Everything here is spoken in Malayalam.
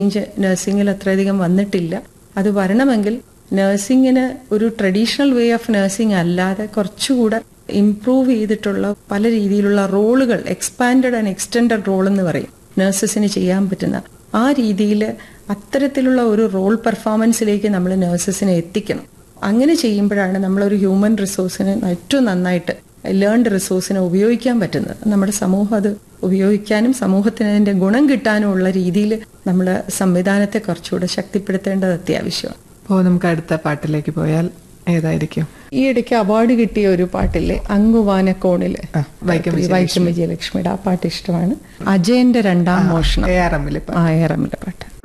ചേഞ്ച് നഴ്സിംഗിൽ അത്രയധികം വന്നിട്ടില്ല അത് വരണമെങ്കിൽ നഴ്സിംഗിന് ഒരു ട്രഡീഷണൽ വേ ഓഫ് നഴ്സിംഗ് അല്ലാതെ കുറച്ചുകൂടെ ഇംപ്രൂവ് ചെയ്തിട്ടുള്ള പല രീതിയിലുള്ള റോളുകൾ എക്സ്പാൻഡഡ് ആൻഡ് എക്സ്റ്റൻഡഡ് റോൾ എന്ന് പറയും നഴ്സസിന് ചെയ്യാൻ പറ്റുന്ന ആ രീതിയിൽ അത്തരത്തിലുള്ള ഒരു റോൾ പെർഫോമൻസിലേക്ക് നമ്മൾ നഴ്സസിനെ എത്തിക്കണം അങ്ങനെ ചെയ്യുമ്പോഴാണ് നമ്മളൊരു ഹ്യൂമൻ റിസോഴ്സിന് ഏറ്റവും നന്നായിട്ട് ലേൺഡ് റിസോഴ്സിനെ ഉപയോഗിക്കാൻ പറ്റുന്നത് നമ്മുടെ സമൂഹം അത് ഉപയോഗിക്കാനും സമൂഹത്തിന് അതിന്റെ ഗുണം കിട്ടാനും ഉള്ള രീതിയിൽ നമ്മൾ സംവിധാനത്തെ കുറച്ചുകൂടെ ശക്തിപ്പെടുത്തേണ്ടത് അത്യാവശ്യമാണ് അപ്പോൾ നമുക്ക് അടുത്ത പാട്ടിലേക്ക് പോയാൽ ഏതായിരിക്കും ഈ ഇടയ്ക്ക് അവാർഡ് കിട്ടിയ ഒരു പാട്ടില്ലേ അങ്ങുവാനക്കോണില് ആ, വൈക്കം വൈക്കം വിജയലക്ഷ്മിയുടെ ആ പാട്ട് ഇഷ്ടമാണ് അജയന്റെ രണ്ടാം മോഷണം എ ആർ എമ്മിലെ ആ ഏറമ്മിലെ പാട്ട്